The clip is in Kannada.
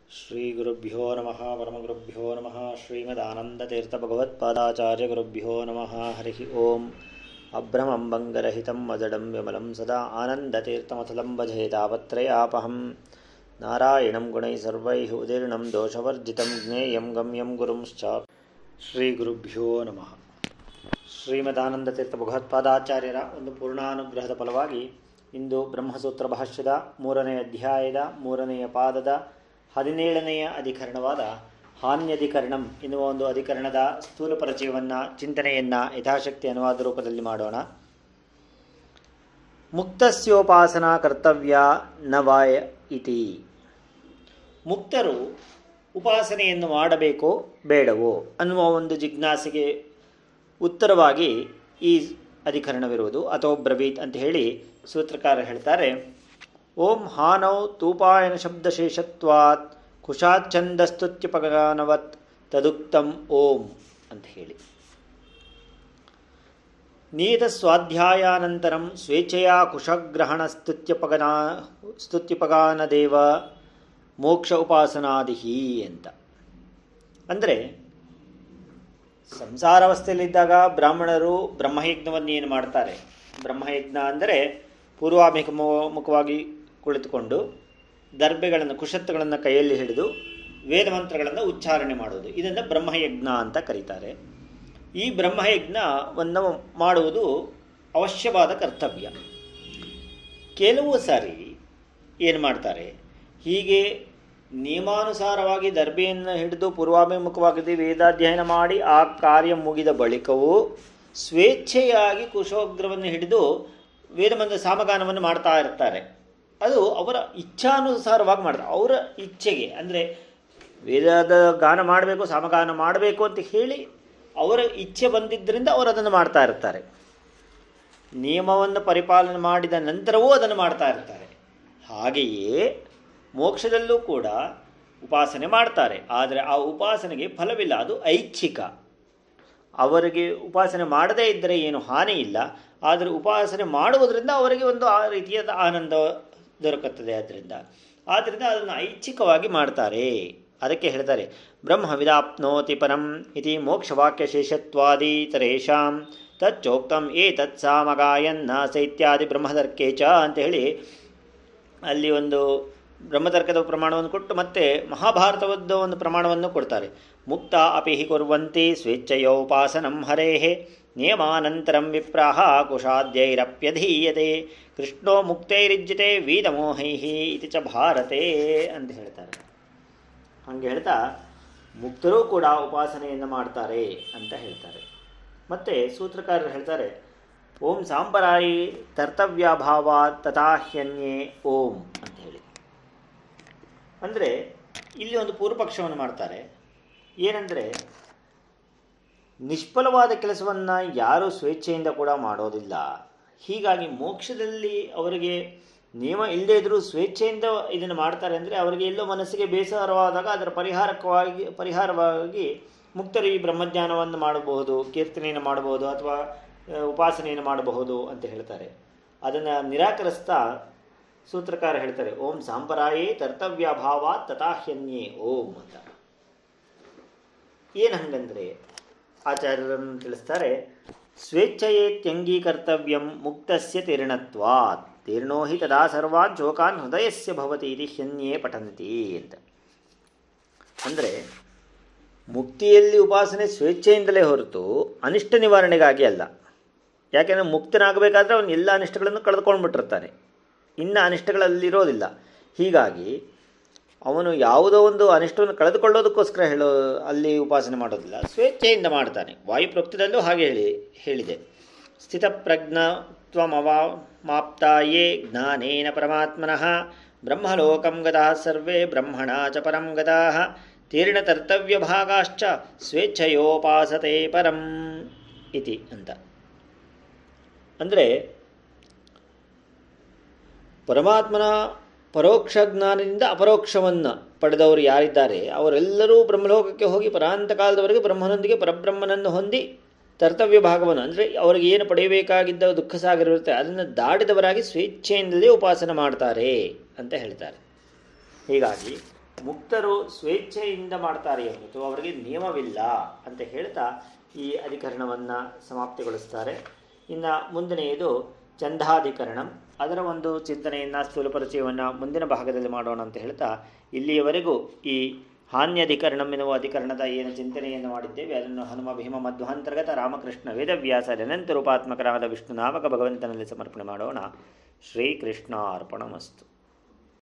ಶ್ರೀಗುರುಭ್ಯೋ ನಮಃ ಪರಮಗುರುಭ್ಯೋ ನಮಃ ಶ್ರೀಮದಾನಂದತೀರ್ಥಭಗವತ್ಪಾದಾಚಾರ್ಯಗುರುಭ್ಯೋ ನಮಃ ಹರಿ ಓಂ ಅಭ್ರಮಂ ಭಂಗರಹಿತಂ ಅಜಡಂ ವಿಮಲಂ ಸದಾ ಆನಂದತೀರ್ಥಮಥಲಂ ಭಜೆ ತಾವತ್ರಯಾಪಹಂ ನಾರಾಯಣಂ ಗುಣೈ ಸರ್ವೈಃ ಉದೀರ್ಣಂ ದೋಷವರ್ಜಿತಂ ಜ್ಞೇಯಂ ಗಮ್ಯಂ ಗುರುಂಶ್ಚ ಶ್ರೀಗುರುಭ್ಯೋ ನಮಃ ಶ್ರೀಮದಾನಂದತೀರ್ಥ ಭಗವತ್ಪಾದಾಚಾರ್ಯರ ಒಂದು ಪೂರ್ಣಾನುಗ್ರಹದ ಫಲವಾಗಿ ಇಂದು ಬ್ರಹ್ಮಸೂತ್ರ ಭಾಷ್ಯದ ಮೂರನೇ ಅಧ್ಯಾಯದ ಮೂರನೆಯ ಪಾದದ ಹದಿನೇಳನೆಯ ಅಧಿಕರಣವಾದ ಹಾನ್ಯಧಿಕರಣಂ ಎನ್ನುವ ಒಂದು ಅಧಿಕರಣದ ಸ್ಥೂಲ ಪರಿಚಯವನ್ನು ಚಿಂತನೆಯನ್ನು ಯಥಾಶಕ್ತಿ ಅನುವಾದ ರೂಪದಲ್ಲಿ ಮಾಡೋಣ ಮುಕ್ತಸ್ಯೋಪಾಸನಾ ಕರ್ತವ್ಯ ನವಾಯ ಇತಿ ಮುಕ್ತರು ಉಪಾಸನೆಯನ್ನು ಮಾಡಬೇಕೋ ಬೇಡವೋ ಅನ್ನುವ ಒಂದು ಜಿಜ್ಞಾಸೆಗೆ ಉತ್ತರವಾಗಿ ಈ ಅಧಿಕರಣವಿರುವುದು ಅಥವಾ ಬ್ರವೀತ್ ಅಂತ ಹೇಳಿ ಸೂತ್ರಕಾರ ಹೇಳ್ತಾರೆ ಓಂ ಹಾನೌ ತೂಪಾಯನ ಶಬ್ದಶೇಷತ್ವಾತ್ ಕುಶಾಚ್ಛಂದಸ್ತುತ್ಯಪಗಾನವತ್ ತದುಕ್ತಂ ಓಂ ಅಂತ ಹೇಳಿ ನಿಯತ ಸ್ವಾಧ್ಯಾಯಾನಂತರಂ ಸ್ವೇಚ್ಛೆಯ ಕುಶಗ್ರಹಣ ಸ್ತುತ್ಯಪಗನಾ ಸ್ತುತ್ಯಪಗಾನದೇವ ಮೋಕ್ಷ ಉಪಾಸನಾದಿಹಿ ಅಂತ ಅಂದರೆ ಸಂಸಾರಾವಸ್ಥೆಯಲ್ಲಿದ್ದಾಗ ಬ್ರಾಹ್ಮಣರು ಬ್ರಹ್ಮಯಜ್ಞವನ್ನು ಏನು ಮಾಡ್ತಾರೆ ಬ್ರಹ್ಮಯಜ್ಞ ಅಂದರೆ ಪೂರ್ವಾಭಿಮುಖ ಮುಖವಾಗಿ ಕುಳಿತುಕೊಂಡು ದರ್ಬೆಗಳನ್ನು ಕುಶತ್ವಗಳನ್ನು ಕೈಯಲ್ಲಿ ಹಿಡಿದು ವೇದ ಮಂತ್ರಗಳನ್ನು ಉಚ್ಚಾರಣೆ ಮಾಡುವುದು ಇದನ್ನು ಬ್ರಹ್ಮಯಜ್ಞ ಅಂತ ಕರೀತಾರೆ ಈ ಬ್ರಹ್ಮಯಜ್ಞವನ್ನು ಮಾಡುವುದು ಅವಶ್ಯವಾದ ಕರ್ತವ್ಯ ಕೆಲವು ಸಾರಿ ಏನು ಮಾಡ್ತಾರೆ ಹೀಗೆ ನಿಯಮಾನುಸಾರವಾಗಿ ದರ್ಬೆಯನ್ನು ಹಿಡಿದು ಪೂರ್ವಾಭಿಮುಖವಾಗಿ ವೇದಾಧ್ಯಯನ ಮಾಡಿ ಆ ಕಾರ್ಯ ಮುಗಿದ ಬಳಿಕವೂ ಸ್ವೇಚ್ಛೆಯಾಗಿ ಕುಶೋಗ್ರವನ್ನು ಹಿಡಿದು ವೇದಮಂತ್ರ ಸಾಮಗಾನವನ್ನು ಮಾಡ್ತಾ ಇರ್ತಾರೆ ಅದು ಅವರ ಇಚ್ಛಾನುಸಾರವಾಗಿ ಮಾಡ್ತಾರೆ ಅವರ ಇಚ್ಛೆಗೆ ಅಂದರೆ ವೇದದ ಗಾನ ಮಾಡಬೇಕು ಸಾಮಗಾನ ಮಾಡಬೇಕು ಅಂತ ಹೇಳಿ ಅವರ ಇಚ್ಛೆ ಬಂದಿದ್ದರಿಂದ ಅವರು ಅದನ್ನು ಮಾಡ್ತಾ ಇರ್ತಾರೆ ನಿಯಮವನ್ನು ಪರಿಪಾಲನೆ ಮಾಡಿದ ನಂತರವೂ ಅದನ್ನು ಮಾಡ್ತಾ ಇರ್ತಾರೆ ಹಾಗೆಯೇ ಮೋಕ್ಷದಲ್ಲೂ ಕೂಡ ಉಪಾಸನೆ ಮಾಡ್ತಾರೆ ಆದರೆ ಆ ಉಪಾಸನೆಗೆ ಫಲವಿಲ್ಲ ಅದು ಐಚ್ಛಿಕ ಅವರಿಗೆ ಉಪಾಸನೆ ಮಾಡದೇ ಇದ್ದರೆ ಏನು ಹಾನಿ ಇಲ್ಲ ಆದರೆ ಉಪಾಸನೆ ಮಾಡುವುದರಿಂದ ಅವರಿಗೆ ಒಂದು ಆ ರೀತಿಯಾದ ಆನಂದ ದೊರಕುತ್ತದೆ ಅದರಿಂದ ಆದ್ದರಿಂದ ಅದನ್ನು ಐಚ್ಛಿಕವಾಗಿ ಮಾಡ್ತಾರೆ ಅದಕ್ಕೆ ಹೇಳ್ತಾರೆ ಬ್ರಹ್ಮ ವಿದಾಪ್ನೋತಿ ಪರಂ ಇತಿ ಮೋಕ್ಷವಾಕ್ಯ ಶೇಷತ್ವಾದಿತರೇಷಾಂ ತಚ್ಚೋಕ್ತಂ ಏ ತತ್ಸಾಮಗಾಯನ್ನಾಸ ಇತ್ಯಾದಿ ಬ್ರಹ್ಮದರ್ಕೆ ಚ ಅಂತ ಹೇಳಿ ಅಲ್ಲಿ ಒಂದು ಬ್ರಹ್ಮತರ್ಕದ ಪ್ರಮಾಣವನ್ನು ಕೊಟ್ಟು ಮತ್ತೆ ಮಹಾಭಾರತವದ್ದ ಒಂದು ಪ್ರಮಾಣವನ್ನು ಕೊಡ್ತಾರೆ ಮುಕ್ತ ಅಪಿ ಹಿ ಕುರ್ವಂತಿ ಸ್ವೇಚ್ಛಯೋಪಾಸನಂ ಹರೇಹೇ ನಿಯಮಾನಂತರಂ ವಿಪ್ರಾಹ ಕುಶಾದ್ಯೈರಪ್ಯಧೀಯತೆ ಕೃಷ್ಣೋ ಮುಕ್ತೈರಿಜ್ಯತೆ ವೀದಮೋಹೈ ಇತಿ ಚ ಭಾರತೆ ಅಂತ ಹೇಳ್ತಾರೆ ಹಾಗೆ ಹೇಳ್ತಾ ಮುಕ್ತರೂ ಕೂಡ ಉಪಾಸನೆಯನ್ನು ಮಾಡ್ತಾರೆ ಅಂತ ಹೇಳ್ತಾರೆ ಮತ್ತೆ ಸೂತ್ರಕಾರರು ಹೇಳ್ತಾರೆ ಓಂ ಸಾಂಬರಾಯಿ ತರ್ತವ್ಯಾಭಾವ ತಥಾಹ್ಯನ್ಯೇ ಓಂ ಅಂತ ಹೇಳಿ ಅಂದರೆ ಇಲ್ಲಿ ಒಂದು ಪೂರ್ವಪಕ್ಷವನ್ನು ಮಾಡ್ತಾರೆ ಏನಂದರೆ ನಿಷ್ಫಲವಾದ ಕೆಲಸವನ್ನು ಯಾರೂ ಸ್ವೇಚ್ಛೆಯಿಂದ ಕೂಡ ಮಾಡೋದಿಲ್ಲ ಹೀಗಾಗಿ ಮೋಕ್ಷದಲ್ಲಿ ಅವರಿಗೆ ನಿಯಮ ಇಲ್ಲದೇ ಇದ್ದರೂ ಸ್ವೇಚ್ಛೆಯಿಂದ ಇದನ್ನು ಮಾಡ್ತಾರೆ ಅಂದರೆ ಅವರಿಗೆ ಎಲ್ಲೋ ಮನಸ್ಸಿಗೆ ಬೇಸರವಾದಾಗ ಅದರ ಪರಿಹಾರಕವಾಗಿ ಪರಿಹಾರವಾಗಿ ಮುಕ್ತರು ಈ ಬ್ರಹ್ಮಜ್ಞಾನವನ್ನು ಮಾಡಬಹುದು ಕೀರ್ತನೆಯನ್ನು ಮಾಡಬಹುದು ಅಥವಾ ಉಪಾಸನೆಯನ್ನು ಮಾಡಬಹುದು ಅಂತ ಹೇಳ್ತಾರೆ ಅದನ್ನು ನಿರಾಕರಿಸ್ತಾ ಸೂತ್ರಕಾರ ಹೇಳ್ತಾರೆ ಓಂ ಸಾಂಪರಾಯೇ ತರ್ತವ್ಯಾಭಾವ ತಥಾಹ್ಯನ್ಯೇ ಓಂ ಅಂತ ಏನು ಹಂಗಂದ್ರೆ ಆಚಾರ್ಯರನ್ನು ತಿಳಿಸ್ತಾರೆ ಸ್ವೇಚ್ಛಯೇ ತ್ಯಂಗೀಕರ್ತವ್ಯಂ ಮುಕ್ತಸ್ಯ ತೀರ್ಣತ್ವಾತ್ ತೀರ್ಣೋ ಹಿ ತದಾ ಸರ್ವಾನ್ ಶೋಕಾನ್ ಹೃದಯಸ್ಯ ಭವತಿ ಇದು ಹ್ಯನ್ಯೇ ಪಠಂತಿ ಅಂತ ಅಂದರೆ ಮುಕ್ತಿಯಲ್ಲಿ ಉಪಾಸನೆ ಸ್ವೇಚ್ಛೆಯಿಂದಲೇ ಹೊರತು ಅನಿಷ್ಟ ನಿವಾರಣೆಗಾಗಿ ಅಲ್ಲ ಯಾಕೆಂದರೆ ಮುಕ್ತನಾಗಬೇಕಾದ್ರೆ ಅವನು ಎಲ್ಲ ಅನಿಷ್ಟಗಳನ್ನು ಕಳೆದುಕೊಂಡ್ಬಿಟ್ಟಿರ್ತಾನೆ ಇನ್ನು ಅನಿಷ್ಟಗಳಲ್ಲಿರೋದಿಲ್ಲ ಹೀಗಾಗಿ ಅವನು ಯಾವುದೋ ಒಂದು ಅನಿಷ್ಟವನ್ನು ಕಳೆದುಕೊಳ್ಳೋದಕ್ಕೋಸ್ಕರ ಹೇಳೋ ಅಲ್ಲಿ ಉಪಾಸನೆ ಮಾಡೋದಿಲ್ಲ ಸ್ವೇಚ್ಛೆಯಿಂದ ಮಾಡ್ತಾನೆ ವಾಯುಪ್ರೋಕ್ತದಲ್ಲೂ ಹಾಗೆ ಹೇಳಿ ಹೇಳಿದೆ ಸ್ಥಿತಪ್ರಜ್ಞತ್ವಮವಾ ಮಾಪ್ತಾಯೇ ಜ್ಞಾನೇನ ಪರಮಾತ್ಮನಃ ಬ್ರಹ್ಮಲೋಕಂ ಗದಾ ಸರ್ವೇ ಬ್ರಹ್ಮಣ ಚ ಪರಂ ಗದಾ ತೀರ್ಣತರ್ತವ್ಯಭಾಗಾಶ್ಚ ಸ್ವೇಚ್ಛಯೋಪಾಸತೆ ಪರಂ ಇತಿ ಅಂತ ಅಂದರೆ ಪರಮಾತ್ಮನ ಪರೋಕ್ಷ ಜ್ಞಾನದಿಂದ ಅಪರೋಕ್ಷವನ್ನು ಪಡೆದವರು ಯಾರಿದ್ದಾರೆ ಅವರೆಲ್ಲರೂ ಬ್ರಹ್ಮಲೋಕಕ್ಕೆ ಹೋಗಿ ಪರಾಂತ ಕಾಲದವರೆಗೆ ಬ್ರಹ್ಮನೊಂದಿಗೆ ಪರಬ್ರಹ್ಮನನ್ನು ಹೊಂದಿ ತರ್ತವ್ಯ ಭಾಗವನ್ನು ಅಂದರೆ ಅವರಿಗೆ ಏನು ಪಡೆಯಬೇಕಾಗಿದ್ದ ದುಃಖ ಸಾಗರ ಇರುತ್ತೆ ಅದನ್ನು ದಾಟಿದವರಾಗಿ ಸ್ವೇಚ್ಛೆಯಿಂದಲೇ ಉಪಾಸನೆ ಮಾಡ್ತಾರೆ ಅಂತ ಹೇಳ್ತಾರೆ ಹೀಗಾಗಿ ಮುಕ್ತರು ಸ್ವೇಚ್ಛೆಯಿಂದ ಮಾಡ್ತಾರೆ ಹೊರತು ಅವರಿಗೆ ನಿಯಮವಿಲ್ಲ ಅಂತ ಹೇಳ್ತಾ ಈ ಅಧಿಕರಣವನ್ನು ಸಮಾಪ್ತಿಗೊಳಿಸ್ತಾರೆ ಇನ್ನು ಮುಂದಿನೆಯದು ಚಂದಾಧಿಕರಣಂ ಅದರ ಒಂದು ಚಿಂತನೆಯನ್ನು ಸ್ಥೂಲ ಪರಿಚಯವನ್ನು ಮುಂದಿನ ಭಾಗದಲ್ಲಿ ಮಾಡೋಣ ಅಂತ ಹೇಳ್ತಾ ಇಲ್ಲಿಯವರೆಗೂ ಈ ಹಾನ್ಯಧಿಕರಣಂ ಎನ್ನುವ ಅಧಿಕರಣದ ಏನು ಚಿಂತನೆಯನ್ನು ಮಾಡಿದ್ದೇವೆ ಅದನ್ನು ಹನುಮ ಭೀಮ ಮಧ್ವಾಂತರ್ಗತ ರಾಮಕೃಷ್ಣ ವೇದವ್ಯಾಸ ಅನಂತ ರೂಪಾತ್ಮಕರಾದ ವಿಷ್ಣು ನಾಮಕ ಭಗವಂತನಲ್ಲಿ ಸಮರ್ಪಣೆ ಮಾಡೋಣ ಶ್ರೀಕೃಷ್ಣ ಅರ್ಪಣಮಸ್ತು